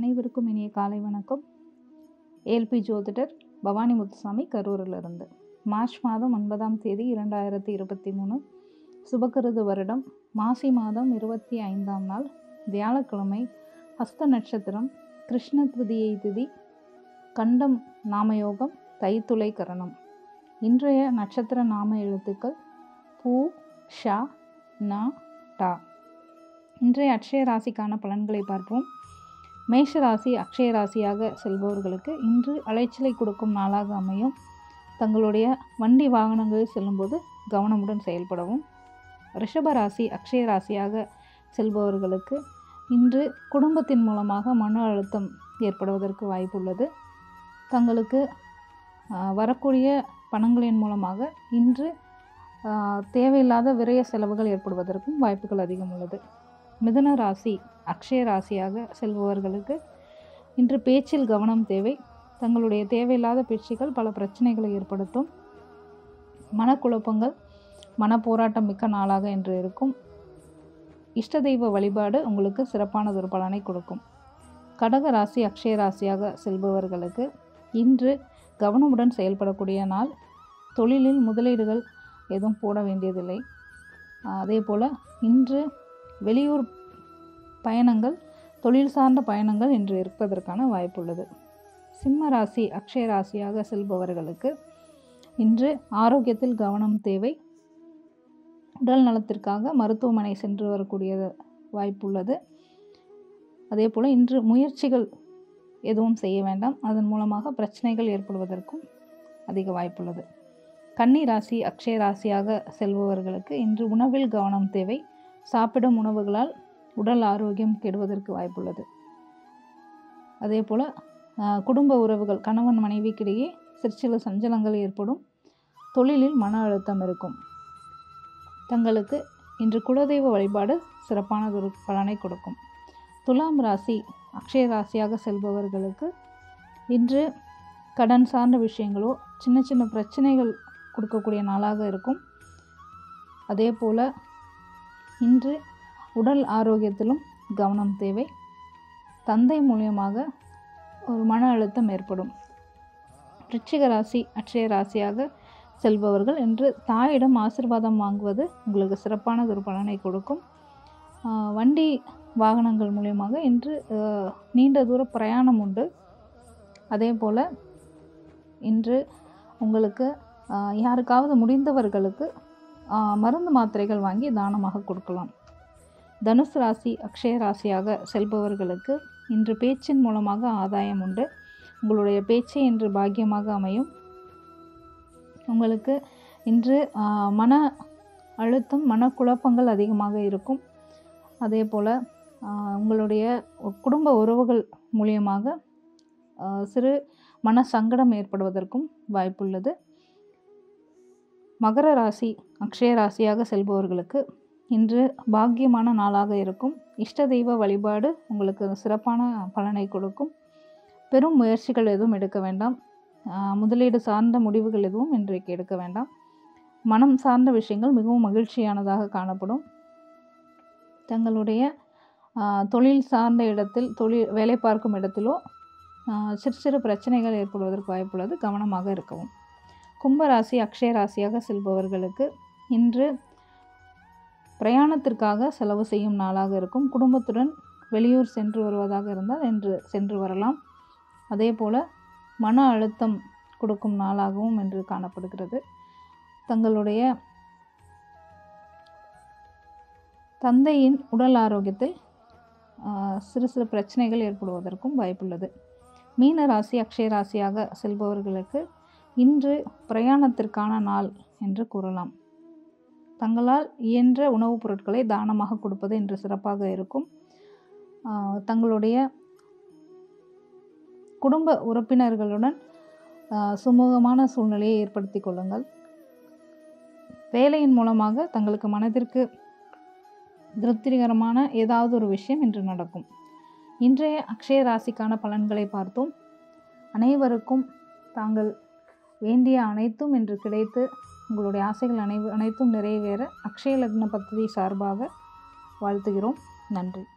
அனைவருக்கும் இனிய காலை வணக்கம் ஏல்பி ஜோதிடர் பவானி முத்துசாமி கரூரிலிருந்து மார்ச் மாதம் ஒன்பதாம் தேதி இரண்டாயிரத்தி இருபத்தி மூணு சுபகிருது வருடம் மாசி மாதம் இருபத்தி ஐந்தாம் நாள் வியாழக்கிழமை ஹஸ்த நட்சத்திரம் கிருஷ்ண திருதியை திதி கண்டம் நாமயோகம் தைத்துளை கரணம் இன்றைய நட்சத்திர நாம எழுத்துக்கள் பூ ஷா நா டா இன்றைய அக்ஷய ராசிக்கான பலன்களை பார்ப்போம் மேஷ ராசி அக்ஷய ராசியாக செல்பவர்களுக்கு இன்று அலைச்சலை கொடுக்கும் நாளாக அமையும் தங்களுடைய வண்டி வாகனங்களில் செல்லும்போது கவனமுடன் செயல்படவும் ரிஷப ராசி அக்ஷய ராசியாக செல்பவர்களுக்கு இன்று குடும்பத்தின் மூலமாக மன அழுத்தம் ஏற்படுவதற்கு வாய்ப்புள்ளது தங்களுக்கு ஆஹ், வரக்கூடிய பணங்களின் மூலமாக இன்று ஆஹ், தேவையில்லாத விரய செலவுகள் ஏற்படுவதற்கும் வாய்ப்புகள் அதிகம் உள்ளது மிதுன ராசி அக்ஷய ராசியாக செல்பவர்களுக்கு இன்று பேச்சில் கவனம் தேவை தங்களுடைய தேவையில்லாத பேச்சுகள் பல பிரச்சனைகளை ஏற்படுத்தும் மனக்குழப்பங்கள் மன போராட்டம் மிக்க நாளாக இன்று இருக்கும் இஷ்ட தெய்வ வழிபாடு உங்களுக்கு சிறப்பானதொரு பலனை கொடுக்கும் கடக ராசி அக்ஷய ராசியாக செல்பவர்களுக்கு இன்று கவனமுடன் செயல்படக்கூடிய நாள் தொழிலில் முதலீடுகள் எதுவும் போட வேண்டியதில்லை அதே போல் இன்று வெளியூர் பயணங்கள் தொழில் சார்ந்த பயணங்கள் இன்று இருப்பதற்கான வாய்ப்புள்ளது சிம்ம ராசி அக்ஷய ராசியாக செல்பவர்களுக்கு இன்று ஆரோக்கியத்தில் கவனம் தேவை உடல் நலத்திற்காக மருத்துவமனை சென்று வரக்கூடிய வாய்ப்புள்ளது அதே போல் இன்று முயற்சிகள் எதுவும் செய்ய வேண்டாம் அதன் மூலமாக பிரச்சனைகள் ஏற்படுவதற்கும் அதிக வாய்ப்புள்ளது கன்னி ராசி அக்ஷய ராசியாக செல்பவர்களுக்கு இன்று உணவில் கவனம் தேவை சாப்பிடும் உணவுகளால் உடல் ஆரோக்கியம் கெடுவதற்கு வாய்ப்புள்ளது அதே போல் குடும்ப உறவுகள் கணவன் மனைவிக்கிடையே சிற்சில சஞ்சலங்கள் ஏற்படும் தொழிலில் மன அழுத்தம் இருக்கும் தங்களுக்கு இன்று குலதெய்வ வழிபாடு சிறப்பானதொரு பலனை கொடுக்கும் துலாம் ராசி அக்ஷய ராசியாக செல்பவர்களுக்கு இன்று கடன் சார்ந்த விஷயங்களோ சின்ன சின்ன பிரச்சனைகள் கொடுக்கக்கூடிய நாளாக இருக்கும் அதே போல் இன்று உடல் ஆரோக்கியத்திலும் கவனம் தேவை தந்தை மூலியமாக ஒரு மன அழுத்தம் ஏற்படும் விருச்சிக ராசி அட்சய ராசியாக செல்பவர்கள் இன்று தாயிடம் ஆசிர்வாதம் வாங்குவது உங்களுக்கு சிறப்பான ஒரு பலனை கொடுக்கும் ஆஹ் வண்டி வாகனங்கள் மூலியமாக இன்று ஆஹ் நீண்ட தூர பிரயாணம் உண்டு அதே போல் இன்று உங்களுக்கு ஆஹ் யாருக்காவது முடிந்தவர்களுக்கு ஆஹ் மருந்து மாத்திரைகள் வாங்கி தானமாக கொடுக்கலாம் தனுசு ராசி அக்ஷய ராசியாக செல்பவர்களுக்கு இன்று பேச்சின் மூலமாக ஆதாயம் உண்டு உங்களுடைய பேச்சே இன்று பாக்கியமாக அமையும் உங்களுக்கு இன்று ஆஹ், மன அழுத்தம் மனக்குழப்பங்கள் அதிகமாக இருக்கும் அதே போல் உங்களுடைய குடும்ப உறவுகள் மூலியமாக ஆஹ், சிறு மன சங்கடம் ஏற்படுவதற்கும் வாய்ப்புள்ளது மகர ராசி அக்ஷய ராசியாக செல்பவர்களுக்கு இன்று பாக்கியமான நாளாக இருக்கும் இஷ்ட தெய்வ வழிபாடு உங்களுக்கு சிறப்பான பலனை கொடுக்கும் பெரும் முயற்சிகள் எதுவும் எடுக்க வேண்டாம் ஆஹ் முதலீடு சார்ந்த முடிவுகள் எதுவும் இன்றைக்கு எடுக்க வேண்டாம் மனம் சார்ந்த விஷயங்கள் மிகவும் மகிழ்ச்சியானதாக காணப்படும் தங்களுடைய ஆஹ் தொழில் சார்ந்த இடத்தில் தொழில் வேலை பார்க்கும் இடத்திலோ ஆஹ் சிறு சிறு பிரச்சனைகள் ஏற்படுவதற்கு வாய்ப்புள்ளது கவனமாக இருக்கவும் கும்பராசி அக்ஷய ராசியாக செல்பவர்களுக்கு இன்று பிரயாணத்திற்காக செலவு செய்யும் நாளாக இருக்கும் குடும்பத்துடன் வெளியூர் சென்று வருவதாக இருந்தால் இன்று சென்று வரலாம் அதே போல் மன அழுத்தம் கொடுக்கும் நாளாகவும் இன்று காணப்படுகிறது தங்களுடைய தந்தையின் உடல் ஆரோக்கியத்தில் ஆஹ், சிறு சிறு பிரச்சனைகள் ஏற்படுவதற்கும் வாய்ப்புள்ளது மீன ராசி அக்ஷய ராசியாக செல்பவர்களுக்கு இன்று பிரயாணத்திற்கான நாள் என்று கூறலாம் தங்களால் இயன்ற உணவுப் பொருட்களை தானமாக கொடுப்பது இன்று சிறப்பாக இருக்கும் ஆஹ், தங்களுடைய குடும்ப உறுப்பினர்களுடன் ஆஹ், சுமூகமான சூழ்நிலையை ஏற்படுத்தி கொள்ளுங்கள் வேலையின் மூலமாக தங்களுக்கு மனதிற்கு திருப்திகரமான ஏதாவது ஒரு விஷயம் இன்று நடக்கும் இன்றைய அக்ஷய ராசிக்கான பலன்களை பார்த்தோம் அனைவருக்கும் தாங்கள் வேண்டிய அனைத்தும் இன்று கிடைத்து உங்களுடைய ஆசைகள் அனை அனைத்தும் நிறைவேற அக்ஷய லக்ன பദ്ധதி சார்பாக வாழ்த்துகிறோம் நன்றி